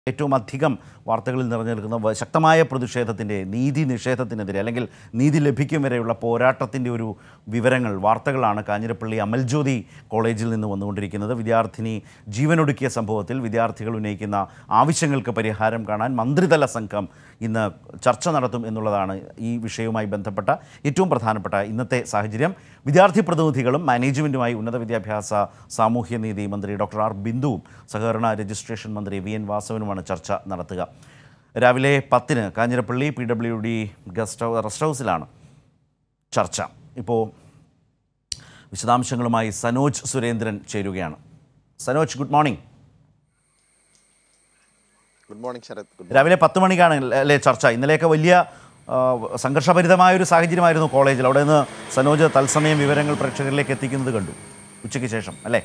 ഏറ്റവും അധികം വാർത്തകളിൽ നിറഞ്ഞു നിൽക്കുന്ന വ- ശക്തമായ പ്രതിഷേധത്തിൻ്റെ നീതി നിഷേധത്തിനെതിരെ അല്ലെങ്കിൽ നീതി ലഭിക്കും വരെയുള്ള പോരാട്ടത്തിൻ്റെ ഒരു വിവരങ്ങൾ വാർത്തകളാണ് കാഞ്ഞിരപ്പള്ളി അമൽജ്യോതി കോളേജിൽ നിന്ന് വന്നുകൊണ്ടിരിക്കുന്നത് വിദ്യാർത്ഥിനി ജീവനൊടുക്കിയ സംഭവത്തിൽ വിദ്യാർത്ഥികൾ ഉന്നയിക്കുന്ന ആവശ്യങ്ങൾക്ക് പരിഹാരം കാണാൻ മന്ത്രിതല സംഘം ഇന്ന് ചർച്ച നടത്തും എന്നുള്ളതാണ് ഈ വിഷയവുമായി ബന്ധപ്പെട്ട ഏറ്റവും പ്രധാനപ്പെട്ട ഇന്നത്തെ സാഹചര്യം വിദ്യാർത്ഥി പ്രതിനിധികളും മാനേജ്മെൻറ്റുമായി ഉന്നത വിദ്യാഭ്യാസ സാമൂഹ്യനീതി മന്ത്രി ഡോക്ടർ ആർ ബിന്ദുവും സഹകരണ രജിസ്ട്രേഷൻ മന്ത്രി വി എൻ വാസവനുമാണ് ചർച്ച നടത്തുക രാവിലെ പത്തിന് Kanjirappally P W D guest house rest ഹൗസിലാണ് ചർച്ച ഇപ്പോൾ വിശദാംശങ്ങളുമായി സനോജ് സുരേന്ദ്രൻ ചേരുകയാണ് Sanoj good morning good morning Sarath good രാവിലെ പത്ത് മണിക്കാണ് അല്ലേ ചർച്ച ഇന്നലെയൊക്കെ വലിയ ആ, സംഘർഷഭരിതമായ ഒരു സാഹചര്യമായിരുന്നു കോളേജിൽ അവിടെ നിന്ന് സനോജ് തത്സമയം വിവരങ്ങൾ പ്രേക്ഷകരിലേക്ക് എത്തിക്കുന്നത് കണ്ടു ഉച്ചയ്ക്ക് ശേഷം അല്ലേ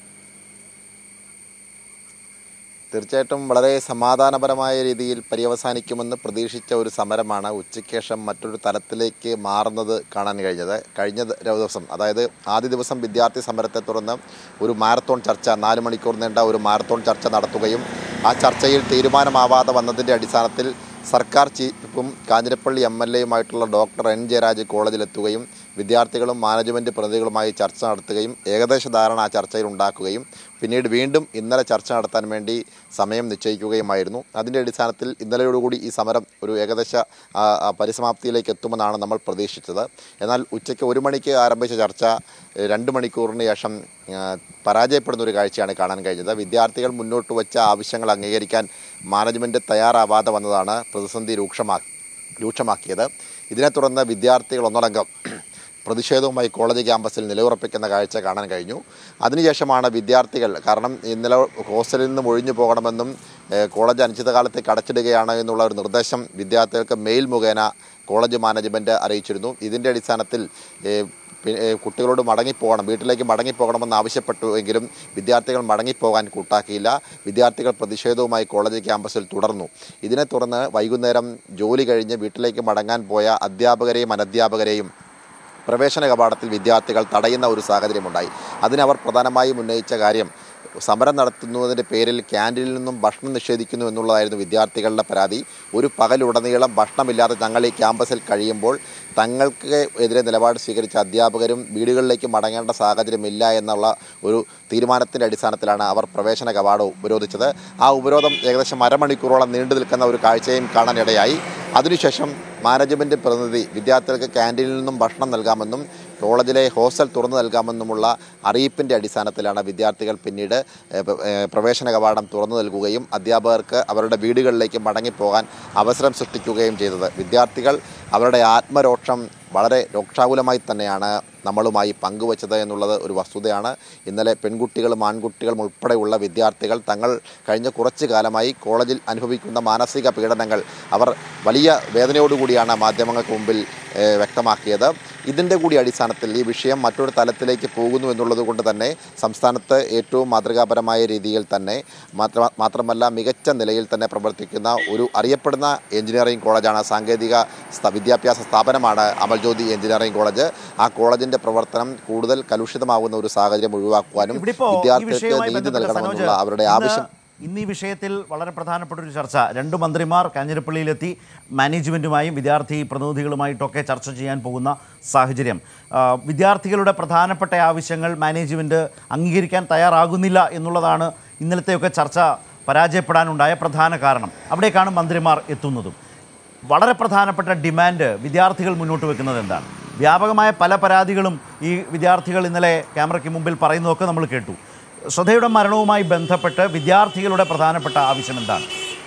തീർച്ചയായിട്ടും വളരെ സമാധാനപരമായ രീതിയിൽ പര്യവസാനിക്കുമെന്ന് പ്രതീക്ഷിച്ച ഒരു സമരമാണ് ഉച്ചയ്ക്ക് ശേഷം മറ്റൊരു തലത്തിലേക്ക് മാറുന്നത് കാണാൻ കഴിഞ്ഞത് കഴിഞ്ഞ ദ- ദിവസം അതായത് ആദ്യ ദിവസം വിദ്യാർത്ഥി സമരത്തെ തുടർന്ന് ഒരു മാരത്തോൺ ചർച്ച നാല് മണിക്കൂർ നീണ്ട ഒരു മാരത്തോൺ ചർച്ച നടത്തുകയും ആ ചർച്ചയിൽ തീരുമാനമാവാതെ വന്നതിൻ്റെ അടിസ്ഥാനത്തിൽ സർക്കാർ ചീഫും കാഞ്ഞിരപ്പള്ളി എം എൽ എയുമായിട്ടുള്ള ഡോക്ടർ എൻ ജയരാജ് കോളേജിലെത്തുകയും വിദ്യാർത്ഥികളും മാനേജ്മെൻറ്റ് പ്രതിനിധികളുമായി ചർച്ച നടത്തുകയും ഏകദേശ ധാരണ ആ ചർച്ചയിൽ ഉണ്ടാക്കുകയും പിന്നീട് വീണ്ടും ഇന്നലെ ചർച്ച നടത്താൻ വേണ്ടി സമയം നിശ്ചയിക്കുകയുമായിരുന്നു അതിൻ്റെ അടിസ്ഥാനത്തിൽ ഇന്നലെയോടുകൂടി ഈ സമരം ഒരു ഏകദേശ ആ, ആ, പരിസമാപ്തിയിലേക്ക് എത്തുമെന്നാണ് നമ്മൾ പ്രതീക്ഷിച്ചത് എന്നാൽ ഉച്ചയ്ക്ക് ഒരു മണിക്ക് ആരംഭിച്ച ചർച്ച ഏഹ്, രണ്ട് മണിക്കൂറിന് ശേഷം ആ, പരാജയപ്പെടുന്ന ഒരു കാഴ്ചയാണ് കാണാൻ കഴിഞ്ഞത് വിദ്യാർത്ഥികൾ മുന്നോട്ട് വച്ച ആവശ്യങ്ങൾ അംഗീകരിക്കാൻ മാനേജ്മെൻറ്റ് തയ്യാറാവാതെ വന്നതാണ് പ്രതിസന്ധി രൂക്ഷമാ രൂക്ഷമാക്കിയത് ഇതിനെ തുടർന്ന് വിദ്യാർത്ഥികൾ ഒന്നടങ്കം പ്രതിഷേധവുമായി കോളേജ് ക്യാമ്പസിൽ നിലയുറപ്പിക്കുന്ന കാഴ്ച കാണാൻ കഴിഞ്ഞു അതിനുശേഷമാണ് വിദ്യാർത്ഥികൾ കാരണം ഇന്നലെ ഹോസ്റ്റലിൽ നിന്നും ഒഴിഞ്ഞു പോകണമെന്നും ഏഹ്, കോളേജ് അനിശ്ചിതകാലത്തേക്ക് അടച്ചിടുകയാണ് എന്നുള്ള ഒരു നിർദ്ദേശം വിദ്യാർത്ഥികൾക്ക് മെയിൽ മുഖേന കോളേജ് മാനേജ്മെൻറ്റ് അറിയിച്ചിരുന്നു ഇതിൻ്റെ അടിസ്ഥാനത്തിൽ ഏഹ്, പി- ഏഹ്, കുട്ടികളോട് മടങ്ങിപ്പോകണം വീട്ടിലേക്ക് മടങ്ങിപ്പോകണമെന്ന് ആവശ്യപ്പെട്ടു എങ്കിലും വിദ്യാർത്ഥികൾ മടങ്ങിപ്പോകാൻ കൂട്ടാക്കിയില്ല വിദ്യാർത്ഥികൾ പ്രതിഷേധവുമായി കോളേജ് ക്യാമ്പസിൽ തുടർന്നു ഇതിനെ തുടർന്ന് വൈകുന്നേരം ജോലി കഴിഞ്ഞ് വീട്ടിലേക്ക് മടങ്ങാൻ പോയ അധ്യാപകരെയും അനധ്യാപകരെയും പ്രവേശന കവാടത്തിൽ വിദ്യാർത്ഥികൾ തടയുന്ന ഒരു സാഹചര്യമുണ്ടായി അതിനവർ പ്രധാനമായും ഉന്നയിച്ച കാര്യം സമരം നടത്തുന്നതിൻ്റെ പേരിൽ ക്യാൻറ്റീനിൽ നിന്നും ഭക്ഷണം നിഷേധിക്കുന്നു എന്നുള്ളതായിരുന്നു വിദ്യാർത്ഥികളുടെ പരാതി ഒരു പകലുടനീളം ഭക്ഷണമില്ലാതെ ഞങ്ങൾ ഈ ക്യാമ്പസിൽ കഴിയുമ്പോൾ തങ്ങൾക്ക് എതിരെ നിലപാട് സ്വീകരിച്ച അധ്യാപകരും വീടുകളിലേക്ക് മടങ്ങേണ്ട സാഹചര്യമില്ല എന്നുള്ള ഒരു തീരുമാനത്തിൻ്റെ അടിസ്ഥാനത്തിലാണ് അവർ പ്രവേശന കവാടം ഉപരോധിച്ചത് ആ ഉപരോധം ഏകദേശം അരമണിക്കൂറോളം നീണ്ടു നിൽക്കുന്ന ഒരു കാഴ്ചയും കാണാനിടയായി അതിനുശേഷം മാനേജ്മെൻറ്റ് പ്രതിനിധി വിദ്യാർത്ഥികൾക്ക് ക്യാൻറ്റീനിൽ നിന്നും ഭക്ഷണം നൽകാമെന്നും കോളേജിലെ ഹോസ്റ്റൽ തുറന്നു നൽകാമെന്നുമുള്ള അറിയിപ്പിൻ്റെ അടിസ്ഥാനത്തിലാണ് വിദ്യാർത്ഥികൾ പിന്നീട് ഏഹ്, പ്ര- ഏഹ്, പ്രവേശന കവാടം തുറന്നു നൽകുകയും അധ്യാപകർക്ക് അവരുടെ വീടുകളിലേക്ക് മടങ്ങിപ്പോകാൻ അവസരം സൃഷ്ടിക്കുകയും ചെയ്തത് വിദ്യാർത്ഥികൾ അവരുടെ ആത്മരോക്ഷം വളരെ രോക്ഷാകുലമായി തന്നെയാണ് നമ്മളുമായി പങ്കുവച്ചത് എന്നുള്ളത് ഒരു വസ്തുതയാണ് ഇന്നലെ പെൺകുട്ടികളും ആൺകുട്ടികളും ഉൾപ്പെടെയുള്ള വിദ്യാർത്ഥികൾ തങ്ങൾ കഴിഞ്ഞ കുറച്ചു കാലമായി കോളേജിൽ അനുഭവിക്കുന്ന മാനസിക പീഡനങ്ങൾ അവർ വലിയ വേദനയോടുകൂടിയാണ് മാധ്യമങ്ങൾക്ക് മുമ്പിൽ ഏഹ്, വ്യക്തമാക്കിയത് ഇതിൻ്റെ കൂടി അടിസ്ഥാനത്തിൽ ഈ വിഷയം മറ്റൊരു തലത്തിലേക്ക് പോകുന്നു എന്നുള്ളത് കൊണ്ട് തന്നെ സംസ്ഥാനത്ത് ഏറ്റവും മാതൃകാപരമായ രീതിയിൽ തന്നെ മാത്ര മാത്രമല്ല മികച്ച നിലയിൽ തന്നെ പ്രവർത്തിക്കുന്ന ഒരു അറിയപ്പെടുന്ന എഞ്ചിനീയറിംഗ് കോളേജാണ് സാങ്കേതിക സ്ഥ- വിദ്യാഭ്യാസ സ്ഥാപനമാണ് അമൽജ്യോതി എഞ്ചിനീയറിംഗ് കോളേജ് ആ കോളേജിന്റെ പ്രവർത്തനം കൂടുതൽ കലുഷിതമാകുന്ന ഒരു സാഹചര്യം ഒഴിവാക്കുവാനും ഇവിടിപ്പോ ഈ വിദ്യാർത്ഥികൾക്ക് വിഷയവുമായി നീതി ബന്ധപ്പെട്ട സനോജ് നൽകണമെന്നുള്ള അവരുടെ ഇന്ന് ആവശ്യം ഇന്ന് ഈ വിഷയത്തിൽ വളരെ പ്രധാനപ്പെട്ട ഒരു ചർച്ച രണ്ട് മന്ത്രിമാർ കാഞ്ഞിരപ്പള്ളിയിലെത്തി മാനേജ്മെൻറ്റുമായും വിദ്യാർത്ഥി പ്രതിനിധികളുമായിട്ടൊക്കെ ചർച്ച ചെയ്യാൻ പോകുന്ന സാഹചര്യം ആ, വിദ്യാർത്ഥികളുടെ പ്രധാനപ്പെട്ട ആവശ്യങ്ങൾ മാനേജ്മെൻറ്റ് അംഗീകരിക്കാൻ തയ്യാറാകുന്നില്ല എന്നുള്ളതാണ് ഇന്നലത്തെയൊക്കെ ചർച്ച പരാജയപ്പെടാനുണ്ടായ പ്രധാന കാരണം അവിടേക്കാണ് മന്ത്രിമാർ എത്തുന്നതും വളരെ പ്രധാനപ്പെട്ട ഡിമാൻഡ് വിദ്യാർത്ഥികൾ മുന്നോട്ട് വെക്കുന്നത് എന്താണ് വ്യാപകമായ പല പരാതികളും ഈ വിദ്യാർത്ഥികൾ ഇന്നലെ ക്യാമറയ്ക്ക് മുമ്പിൽ പറയുന്നതൊക്കെ നമ്മൾ കേട്ടു ശ്രദ്ധയുടെ മരണവുമായി ബന്ധപ്പെട്ട് വിദ്യാർത്ഥികളുടെ പ്രധാനപ്പെട്ട ആവശ്യം എന്താണ്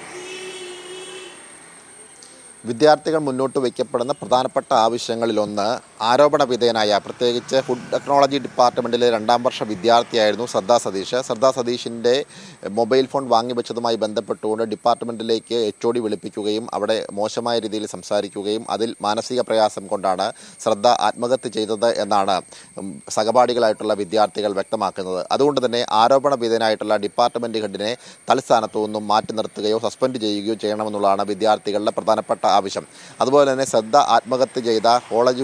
വിദ്യാർത്ഥികൾ മുന്നോട്ട് വയ്ക്കപ്പെടുന്ന പ്രധാനപ്പെട്ട ആവശ്യങ്ങളിലൊന്ന് ആരോപണ വിധേയനായ പ്രത്യേകിച്ച് ഫുഡ് ടെക്നോളജി ഡിപ്പാർട്ട്മെൻറ്റിലെ രണ്ടാം വർഷ വിദ്യാർത്ഥിയായിരുന്നു ശ്രദ്ധാ സതീഷ് ശ്രദ്ധാ സതീഷിൻ്റെ മൊബൈൽ ഫോൺ വാങ്ങിവെച്ചതുമായി ബന്ധപ്പെട്ടുകൊണ്ട് ഡിപ്പാർട്ട്മെൻറ്റിലേക്ക് എച്ച് ഒ ഡി വിളിപ്പിക്കുകയും അവിടെ മോശമായ രീതിയിൽ സംസാരിക്കുകയും അതിൽ മാനസിക പ്രയാസം കൊണ്ടാണ് ശ്രദ്ധ ആത്മഹത്യ ചെയ്തത് എന്നാണ് ഉം, സഹപാഠികളായിട്ടുള്ള വിദ്യാർത്ഥികൾ വ്യക്തമാക്കുന്നത് അതുകൊണ്ട് തന്നെ ആരോപണ വിധേയനായിട്ടുള്ള ഡിപ്പാർട്ട്മെൻറ്റ് ഹെഡിനെ തൽസ്ഥാനത്തു നിന്നും മാറ്റി നിർത്തുകയോ സസ്പെൻഡ് ചെയ്യുകയോ ചെയ്യണമെന്നുള്ളതാണ് വിദ്യാർത്ഥികളുടെ പ്രധാനപ്പെട്ട ആവശ്യം അതുപോലെ തന്നെ ശ്രദ്ധ ആത്മഹത്യ ചെയ്ത കോളേജ് ഹോസ്റ്റലിലെ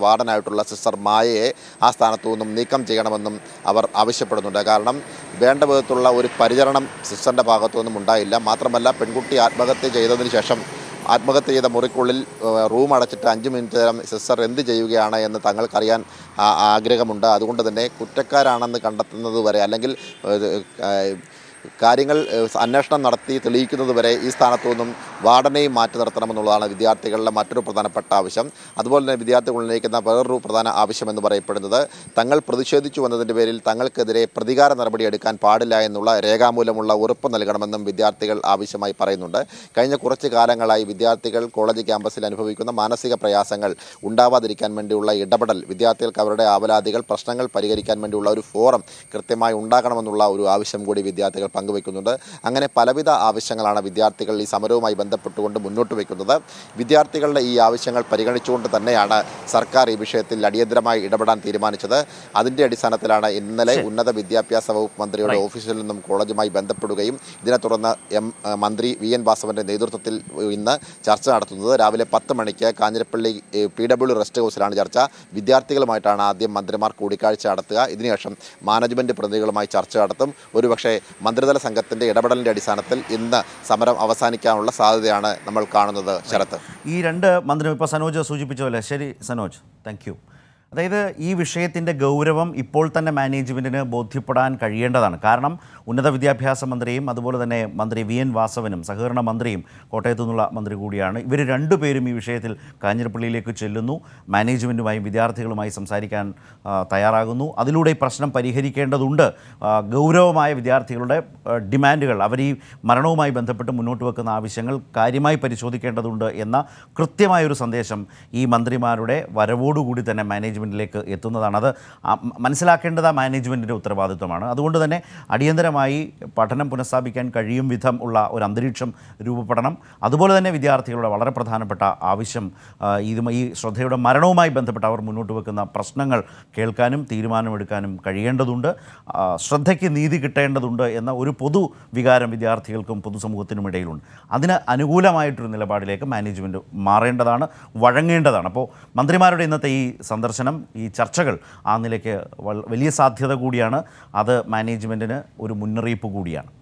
വാർഡനായിട്ടുള്ള സിസ്റ്റർ മായയെ ആ സ്ഥാനത്തു നിന്നും നീക്കം ചെയ്യണമെന്നും അവർ ആവശ്യപ്പെടുന്നുണ്ട് കാരണം വേണ്ട വിധത്തിലുള്ള ഒരു പരിചരണം സിസ്റ്ററിൻ്റെ ഭാഗത്തു നിന്നും ഉണ്ടായില്ല മാത്രമല്ല പെൺകുട്ടി ആത്മഹത്യ ചെയ്തതിന് ശേഷം ആത്മഹത്യ ചെയ്ത മുറിക്കുള്ളിൽ ഏഹ്, റൂം അടച്ചിട്ട് അഞ്ച് മിനിറ്റ് നേരം സിസ്റ്റർ എന്ത് ചെയ്യുകയാണ് എന്ന് തങ്ങൾക്കറിയാൻ ആ- ആഗ്രഹമുണ്ട് അതുകൊണ്ട് തന്നെ കുറ്റക്കാരാണെന്ന് കണ്ടെത്തുന്നത് വരെ അല്ലെങ്കിൽ ഏഹ്, ഏഹ്, കാര്യങ്ങൾ ഏഹ്, അന്വേഷണം നടത്തി തെളിയിക്കുന്നത് വരെ ഈ സ്ഥാനത്തു നിന്നും വാർഡനെയും മാറ്റി നിർത്തണമെന്നുള്ളതാണ് വിദ്യാർത്ഥികളുടെ മറ്റൊരു പ്രധാനപ്പെട്ട ആവശ്യം അതുപോലെ തന്നെ വിദ്യാർത്ഥികൾ ഉന്നയിക്കുന്ന വേറൊരു പ്രധാന ആവശ്യം എന്ന് പറയപ്പെടുന്നത് തങ്ങൾ പ്രതിഷേധിച്ചു എന്നതിൻ്റെ പേരിൽ തങ്ങൾക്കെതിരെ പ്രതികാര നടപടി എടുക്കാൻ പാടില്ല എന്നുള്ള രേഖാമൂലമുള്ള ഉറപ്പ് നൽകണമെന്നും വിദ്യാർത്ഥികൾ ആവശ്യമായി പറയുന്നുണ്ട് കഴിഞ്ഞ കുറച്ച് കാലങ്ങളായി വിദ്യാർത്ഥികൾ കോളേജ് ക്യാമ്പസിൽ അനുഭവിക്കുന്ന മാനസിക പ്രയാസങ്ങൾ ഉണ്ടാവാതിരിക്കാൻ വേണ്ടിയുള്ള ഇടപെടൽ വിദ്യാർത്ഥികൾക്ക് അവരുടെ ആവലാതികൾ പ്രശ്നങ്ങൾ പരിഹരിക്കാൻ വേണ്ടിയുള്ള ഒരു ഫോറം കൃത്യമായി ഉണ്ടാകണമെന്നുള്ള ഒരു ആവശ്യം കൂടി വിദ്യാർത്ഥികൾ പങ്കുവെക്കുന്നുണ്ട് അങ്ങനെ പലവിധ ആവശ്യങ്ങളാണ് വിദ്യാർത്ഥികൾ ഈ സമരവുമായി ബന്ധപ്പെട്ടുകൊണ്ട് മുന്നോട്ട് വയ്ക്കുന്നത് വിദ്യാർത്ഥികളുടെ ഈ ആവശ്യങ്ങൾ പരിഗണിച്ചുകൊണ്ട് തന്നെയാണ് സർക്കാർ ഈ വിഷയത്തിൽ അടിയന്തരമായി ഇടപെടാൻ തീരുമാനിച്ചത് അതിന്റെ അടിസ്ഥാനത്തിലാണ് ഇന്നലെ ഉന്നത വിദ്യാഭ്യാസ വകുപ്പ് മന്ത്രിയുടെ ഓഫീസിൽ നിന്നും കോളേജുമായി ബന്ധപ്പെടുകയും ഇതിനെ തുടർന്ന് എം ഏഹ് മന്ത്രി വി എൻ വാസവന്റെ നേതൃത്വത്തിൽ ഇന്ന് ചർച്ച നടത്തുന്നത് രാവിലെ പത്ത് മണിക്ക് കാഞ്ഞിരപ്പള്ളി പി ഡബ്ല്യു റെസ്റ്റ് ഹൗസിലാണ് ചർച്ച വിദ്യാർത്ഥികളുമായിട്ടാണ് ആദ്യം മന്ത്രിമാർ കൂടിക്കാഴ്ച നടത്തുക ഇതിനുശേഷം മാനേജ്മെന്റ് പ്രതിനിധികളുമായി ചർച്ച നടത്തും ഒരുപക്ഷെ മന്ത്രിതല സംഘത്തിന്റെ ഇടപെടലിന്റെ അടിസ്ഥാനത്തിൽ ഇന്ന് സമരം അവസാനിക്കാനുള്ള സാധ്യതയാണ് നമ്മൾ കാണുന്നത് ശരത്ത് ഈ രണ്ട് മന്ത്രി ഇപ്പോൾ സനോജ് സൂചിപ്പിച്ച പോലെ ശരി സനോജ് താങ്ക് യു അതായത് ഈ വിഷയത്തിൻ്റെ ഗൗരവം ഇപ്പോൾ തന്നെ മാനേജ്മെൻറ്റിന് ബോധ്യപ്പെടാൻ കഴിയേണ്ടതാണ് കാരണം ഉന്നത വിദ്യാഭ്യാസ മന്ത്രിയും അതുപോലെ തന്നെ മന്ത്രി വി എൻ വാസവനും സഹകരണ മന്ത്രിയും കോട്ടയത്തു നിന്നുള്ള മന്ത്രി കൂടിയാണ് ഇവർ രണ്ടുപേരും ഈ വിഷയത്തിൽ കാഞ്ഞിരപ്പള്ളിയിലേക്ക് ചെല്ലുന്നു മാനേജ്മെൻറ്റുമായും വിദ്യാർത്ഥികളുമായി സംസാരിക്കാൻ ആ, തയ്യാറാകുന്നു അതിലൂടെ ഈ പ്രശ്നം പരിഹരിക്കേണ്ടതുണ്ട് ആ, ഗൗരവമായ വിദ്യാർത്ഥികളുടെ ആ, ഡിമാൻഡുകൾ അവർ ഈ മരണവുമായി ബന്ധപ്പെട്ട് മുന്നോട്ട് വെക്കുന്ന ആവശ്യങ്ങൾ കാര്യമായി പരിശോധിക്കേണ്ടതുണ്ട് എന്ന കൃത്യമായൊരു സന്ദേശം ഈ മന്ത്രിമാരുടെ വരവോടുകൂടി തന്നെ മാനേജ്മെൻറ്റിലേക്ക് എത്തുന്നതാണ് അത് ആ, മ- മനസ്സിലാക്കേണ്ടത് ആ മാനേജ്മെൻറ്റിൻ്റെ ഉത്തരവാദിത്വമാണ് അതുകൊണ്ട് തന്നെ അടിയന്തരമായി പഠനം പുനഃസ്ഥാപിക്കാൻ കഴിയും വിധം ഉള്ള ഒരു അന്തരീക്ഷം രൂപപ്പെടണം അതുപോലെ തന്നെ വിദ്യാർത്ഥികളുടെ വളരെ പ്രധാനപ്പെട്ട ആവശ്യം ആ, ഇതും ഈ ശ്രദ്ധയുടെ മരണവുമായി ബന്ധപ്പെട്ട് അവർ മുന്നോട്ട് വെക്കുന്ന പ്രശ്നങ്ങൾ കേൾക്കാനും തീരുമാനമെടുക്കാനും കഴിയേണ്ടതുണ്ട് ആ, ശ്രദ്ധയ്ക്ക് നീതി കിട്ടേണ്ടതുണ്ട് എന്ന ഒരു പൊതു വികാരം വിദ്യാർത്ഥികൾക്കും പൊതുസമൂഹത്തിനും ഇടയിലുണ്ട് അതിന് അനുകൂലമായിട്ടൊരു നിലപാടിലേക്ക് മാനേജ്മെൻറ്റ് മാറേണ്ടതാണ് വഴങ്ങേണ്ടതാണ് അപ്പോൾ മന്ത്രിമാരുടെ ഇന്നത്തെ ഈ സന്ദർശനം ഈ ചർച്ചകൾ ആ നിലയ്ക്ക് വൽ- വലിയ സാധ്യത കൂടിയാണ് അത് മാനേജ്മെൻറ്റിന് ഒരു മുന്നറിയിപ്പ് കൂടിയാണ്